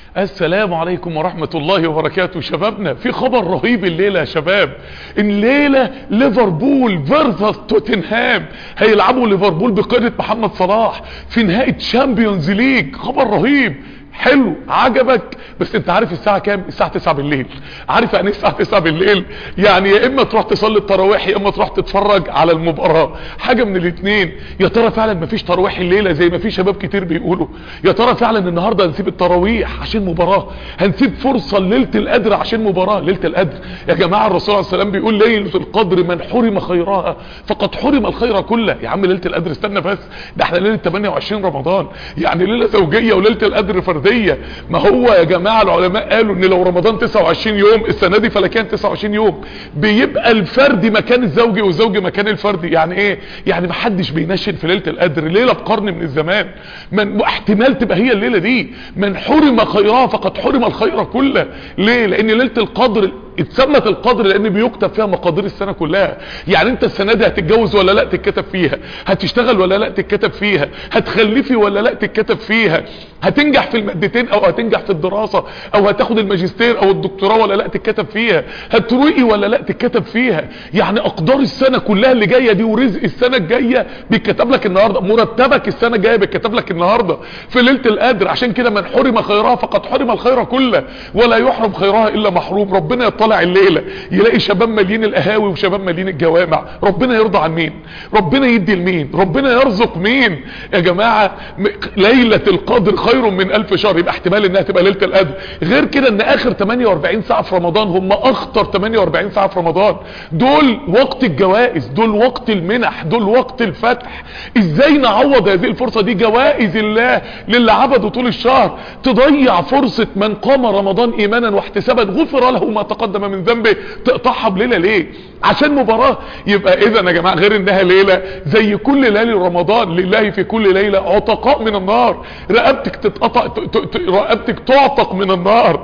السلام عليكم ورحمة الله وبركاته شبابنا في خبر رهيب الليلة يا شباب الليلة ليفربول فيرسس توتنهام هيلعبوا ليفربول بقيادة محمد صلاح في نهائي تشامبيونز ليج خبر رهيب حلو عجبك بس انت عارف الساعة كام الساعة 9 بالليل عارف يعني ايه الساعة 9 بالليل يعني يا اما تروح تصلي التراويح يا اما تروح تتفرج على المباراة حاجة من الاثنين يا ترى فعلا مفيش تراويح الليلة زي ما في شباب كتير بيقولوا يا ترى فعلا النهاردة هنسيب التراويح عشان مباراة هنسيب فرصة ليلة القدر عشان مباراة ليلة القدر يا جماعة الرسول عليه السلام بيقول ليلة القدر من حرم خيرها فقد حرم الخير كله يا عم ليلة القدر استنى بس ده احنا ليلة 28 رمضان يعني ليلة زوجية وليلة القدر فردية ما هو يا جماعة العلماء قالوا ان لو رمضان 29 يوم السنة دي فلكيا 29 يوم بيبقى الفردي مكان الزوجي والزوجي مكان الفردي يعني ايه يعني ما حدش بينشن في ليلة القدر ليلة بقرن من الزمان من احتمال تبقى هي الليلة دي من حرم خيرها فقد حرم الخير كله ليه لان ليلة القدر اتسمت القدر لان بيكتب فيها مقادير السنة كلها يعني انت السنة دي هتتجوز ولا لا تتكتب فيها هتشتغل ولا لا تتكتب فيها هتخلفي ولا لا تتكتب فيها هتنجح في المادتين او هتنجح في الدراسة او هتاخد الماجستير او الدكتوراه ولا لا تتكتب فيها هتروقي ولا لا تتكتب فيها يعني اقدار السنة كلها اللي جاية دي ورزق السنة الجاية بيتكتب لك النهاردة مرتبك السنة الجاية بيتكتب لك النهاردة في ليلة القدر عشان كده من حرم خيرها فقد حرم الخير كله ولا يحرم خيرها الا محروم ربنا يطلع الليلة يلاقي شباب مالين القهاوي وشباب مالين الجوامع ربنا يرضى عن مين ربنا يدي لمين ربنا يرزق مين يا جماعة ليلة القدر خير من الف شهر يبقى احتمال انها تبقى ليلة القدر غير كده ان اخر 48 ساعة في رمضان هم اخطر 48 ساعة في رمضان دول وقت الجوائز دول وقت المنح دول وقت الفتح ازاي نعوض هذه الفرصة دي جوائز الله للي عبدوا طول الشهر تضيع فرصة من قام رمضان ايمانا واحتسابا غفر له ما تقدم من ذنبه تقطعها بليلة ليه عشان مباراة يبقى اذا يا جماعة غير انها ليلة زي كل ليالي رمضان لله في كل ليلة عتقاء من النار رقبتك تتقطع رقبتك تعتق من النار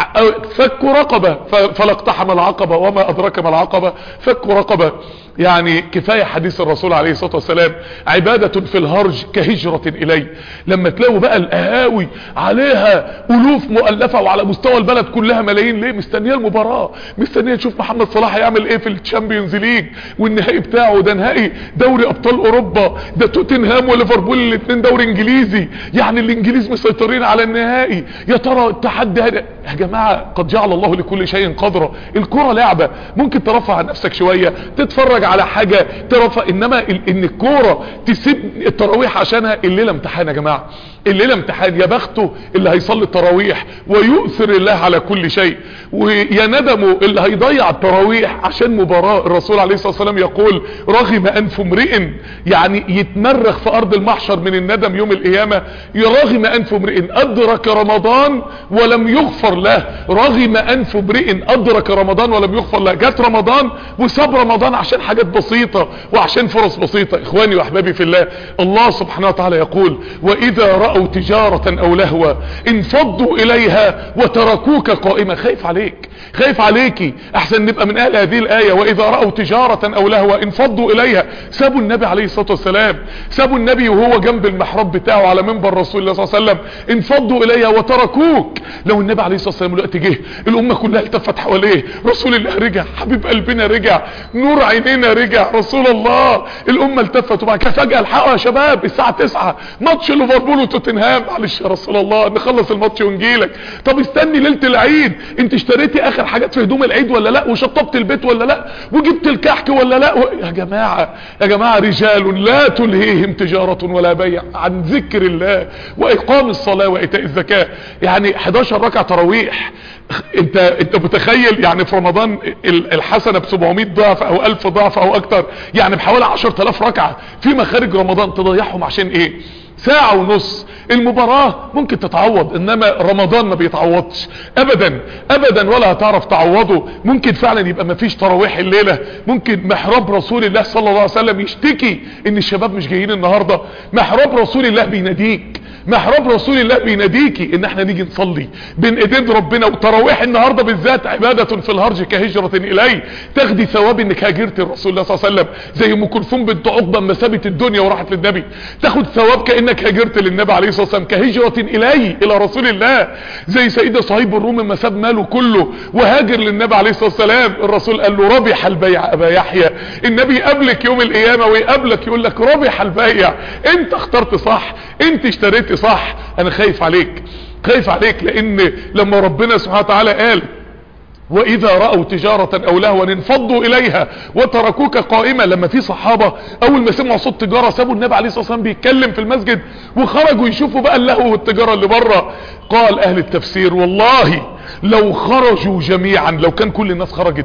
فك رقبة فلا اقتحم العقبة وما ادرك ما العقبة فك رقبة يعني كفاية حديث الرسول عليه الصلاة والسلام عبادة في الهرج كهجرة الي لما تلاقوا بقى القهاوي عليها الوف مؤلفة وعلى مستوى البلد كلها ملايين ليه مستنية المباراة مستنية نشوف محمد صلاح هيعمل ايه في الشامبيونز ليج والنهائي بتاعه ده نهائي دوري ابطال اوروبا ده توتنهام وليفربول الاثنين دوري انجليزي يعني الانجليز مسيطرين على النهائي يا ترى التحدي هذا يا جماعة قد جعل الله لكل شيء قدرا الكرة لعبة ممكن ترفع عن نفسك شوية تتفرج على حاجة ترفع انما ان الكورة تسيب التراويح عشانها الليلة امتحان يا جماعة الليلة امتحان يا بخته اللي هيصلي التراويح ويؤثر الله على كل شيء ويا ندمه اللي هيضيع التراويح عشان مباراة الرسول عليه الصلاة والسلام يقول رغم انف امرئ يعني يتمرغ في ارض المحشر من الندم يوم القيامة رغم انف امرئ ادرك رمضان ولم يغفر له رغم انف امرئ ادرك رمضان ولم يغفر له جت رمضان وساب رمضان عشان حاجات بسيطة وعشان فرص بسيطة اخواني واحبابي في الله الله سبحانه وتعالى يقول واذا رأوا تجارة او لهوا انفضوا اليها وتركوك قائمة خايف عليك خايف عليكي احسن نبقى من اهل هذه الاية واذا رأوا تجارة او لهوا انفضوا اليها سابوا النبي عليه الصلاة والسلام سابوا النبي وهو جنب المحراب بتاعه على منبر رسول الله صلى الله عليه وسلم انفضوا اليها وتركوك لو النبي عليه الصلاة والسلام الوقت جه الامة كلها التفت حواليه رسول الله رجع حبيب قلبنا رجع نور عينينا رجع رسول الله الامة التفت وبعد كده فجأة الحقوا يا شباب الساعة 9 ماتش ليفربول وتوتنهام معلش يا رسول الله نخلص الماتش ونجيلك طب استني ليلة العيد انت اشتريتي اخر حاجات في هدوم العيد ولا لا وشطبت البيت ولا لا وجبت الكحك ولا لا و... يا جماعة يا جماعة رجال لا تلهيهم تجارة ولا بيع عن ذكر الله واقام الصلاة وايتاء الزكاة يعني 11 ركعة تراويح انت انت متخيل يعني في رمضان الحسنة ب 700 ضعف او 1000 ضعف او اكتر يعني بحوالي 10000 ركعة في مخارج رمضان تضيعهم عشان ايه ساعة ونص المباراة ممكن تتعوض انما رمضان ما بيتعوضش ابدا ابدا ولا هتعرف تعوضه ممكن فعلا يبقى ما فيش تراويح الليلة ممكن محراب رسول الله صلى الله عليه وسلم يشتكي ان الشباب مش جايين النهاردة محراب رسول الله بيناديك محراب رسول الله بيناديكي ان احنا نيجي نصلي بين ايدين ربنا وتراويح النهاردة بالذات عبادة في الهرج كهجرة اليه تاخدي ثواب انك هاجرت الرسول الله صلى الله عليه وسلم زي ام كلثوم بنت عقبه اما سابت الدنيا وراحت للنبي تاخد ثواب كانك هاجرت للنبي عليه الصلاه والسلام كهجره اليه الى رسول الله زي سيدة صهيب الرومي ما ساب ماله كله وهاجر للنبي عليه الصلاه والسلام الرسول قال له ربح البيع ابا يحيى النبي يقابلك يوم القيامه ويقابلك يقول لك ربح البيع انت اخترت صح انت اشتريت صح انا خايف عليك خايف عليك لان لما ربنا سبحانه وتعالى قال واذا رأوا تجارة او لهوا انفضوا اليها وتركوك قائمة لما في صحابة اول ما سمعوا صوت تجارة سابوا النبي عليه الصلاة والسلام بيتكلم في المسجد وخرجوا يشوفوا بقى اللهو والتجارة اللي بره قال اهل التفسير والله لو خرجوا جميعا لو كان كل الناس خرجت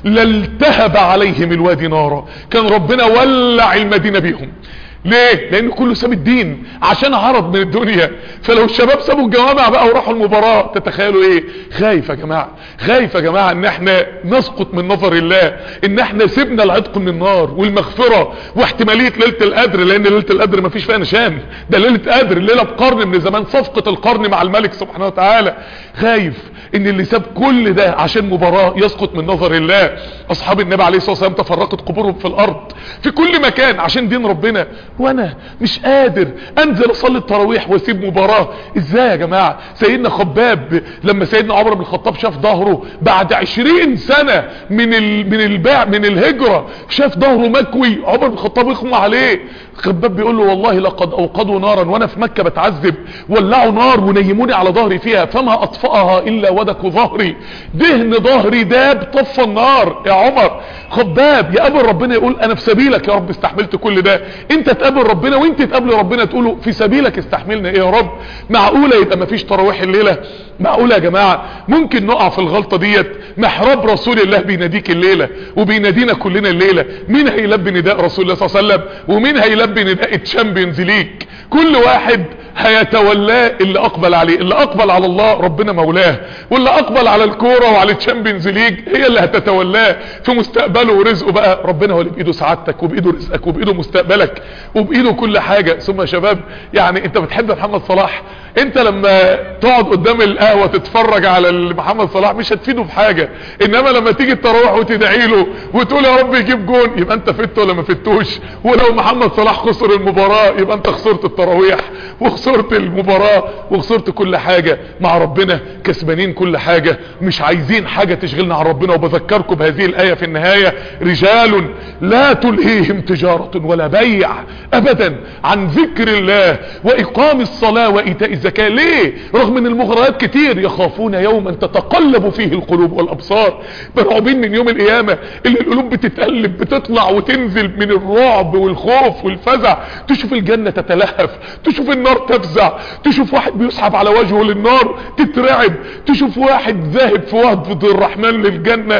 لالتهب عليهم الوادي نارا كان ربنا ولع المدينة بيهم ليه لان كله ساب الدين عشان عرض من الدنيا فلو الشباب سابوا الجوامع بقى وراحوا المباراة تتخيلوا ايه خايف يا جماعة خايف يا جماعة ان احنا نسقط من نظر الله ان احنا سيبنا العتق من النار والمغفرة واحتمالية ليلة القدر لان ليلة القدر ما فيش فيها نشان ده ليلة قدر الليلة بقرن من زمان صفقة القرن مع الملك سبحانه وتعالى خايف ان اللي ساب كل ده عشان مباراة يسقط من نظر الله اصحاب النبي عليه الصلاة والسلام تفرقت قبورهم في الارض في كل مكان عشان دين ربنا وانا مش قادر انزل اصلي التراويح واسيب مباراة ازاي يا جماعة سيدنا خباب لما سيدنا عمر بن الخطاب شاف ظهره بعد عشرين سنة من ال... من الباع من الهجرة شاف ظهره مكوي عمر بن الخطاب يخمى عليه خباب بيقول له والله لقد اوقدوا نارا وانا في مكة بتعذب ولعوا نار ونيموني على ظهري فيها فما اطفأها الا ودك ظهري دهن ظهري داب طفى النار يا عمر خباب يقابل ربنا يقول انا في سبيلك يا رب استحملت كل ده انت تقابل ربنا وانت تقابل ربنا تقولوا في سبيلك استحملنا ايه يا رب معقولة يبقى مفيش تراويح الليلة معقولة يا جماعة ممكن نقع في الغلطة ديت محراب رسول الله بيناديك الليلة وبينادينا كلنا الليلة مين هيلبي نداء رسول الله صلى الله عليه وسلم ومين هيلبي نداء الشامبيونز ليج كل واحد هيتولاه اللي اقبل عليه اللي اقبل على الله ربنا مولاه واللي اقبل على الكورة وعلى الشامبيونز ليج هي اللي هتتولاه في مستقبله ورزقه بقى ربنا هو اللي بايده سعادتك وبايده رزقك وبايده مستقبلك وبايده كل حاجة ثم يا شباب يعني انت بتحب محمد صلاح انت لما تقعد قدام القهوة تتفرج على محمد صلاح مش هتفيده بحاجة انما لما تيجي التراويح وتدعي له وتقول يا رب يجيب جون يبقى انت فت ولا ما فتوش ولو محمد صلاح خسر المباراة يبقى انت خسرت التراويح وخسرت المباراة وخسرت كل حاجة مع ربنا كسبانين كل حاجة مش عايزين حاجة تشغلنا عن ربنا وبذكركم بهذه الآية في النهاية رجال لا تلهيهم تجارة ولا بيع ابدا عن ذكر الله واقام الصلاة وايتاء الزكاة ليه رغم ان المغريات كتير يخافون يوما تتقلب فيه القلوب والابصار مرعوبين من يوم القيامة اللي القلوب بتتقلب بتطلع وتنزل من الرعب والخوف والفزع تشوف الجنة تتلهف تشوف النار تفزع تشوف واحد بيسحب على وجهه للنار تترعب تشوف واحد ذاهب في وهب الرحمن للجنة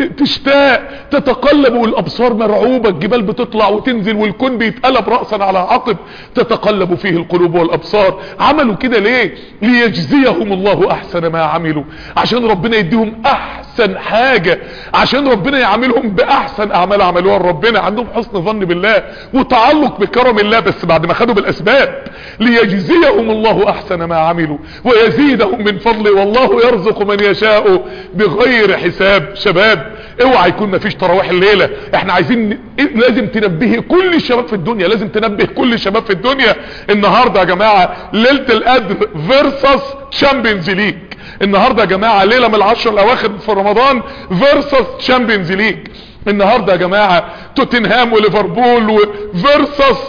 تشتاق تتقلب والابصار مرعوبة الجبال بتطلع وتنزل والكون بيتقلب رأسا على عقب تتقلب فيه القلوب والابصار عملوا كده ليه ليجزيهم الله احسن ما عملوا عشان ربنا يديهم احسن حاجة عشان ربنا يعملهم باحسن اعمال عملوها ربنا عندهم حسن ظن بالله وتعلق بكرم الله بس بعد ما خدوا بالاسباب ليجزيهم الله احسن ما عملوا ويزيدهم من فضله والله يرزق من يشاء بغير حساب شباب اوعى يكون مفيش تراويح الليلة احنا عايزين لازم تنبهي كل الشباب في الدنيا لازم تنبه كل الشباب في الدنيا النهاردة يا جماعة ليلة القدر فيرسس تشامبيونز ليج النهاردة يا جماعة ليلة من العشر الاواخر في رمضان فيرسس تشامبيونز ليج النهاردة يا جماعة توتنهام وليفربول وفيرسس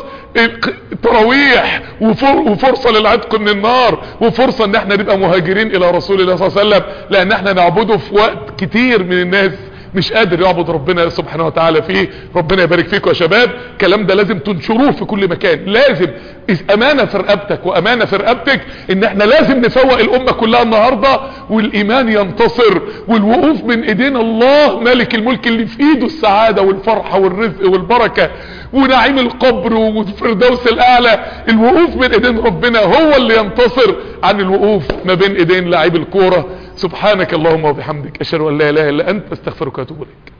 تراويح وفرصة للعتق من النار وفرصة ان احنا نبقى مهاجرين الى رسول الله صلى الله عليه وسلم لان احنا نعبده في وقت كتير من الناس مش قادر يعبد ربنا سبحانه وتعالى فيه ربنا يبارك فيكم يا شباب الكلام ده لازم تنشروه في كل مكان لازم امانة في رقبتك وامانة في رقبتك ان احنا لازم نفوق الامة كلها النهاردة والايمان ينتصر والوقوف من ايدين الله ملك الملك اللي في ايده السعادة والفرحة والرزق والبركة ونعيم القبر والفردوس الاعلى الوقوف من ايدين ربنا هو اللي ينتصر عن الوقوف ما بين ايدين لاعب الكورة سبحانك اللهم وبحمدك اشهد ان لا اله الا انت استغفرك واتوب اليك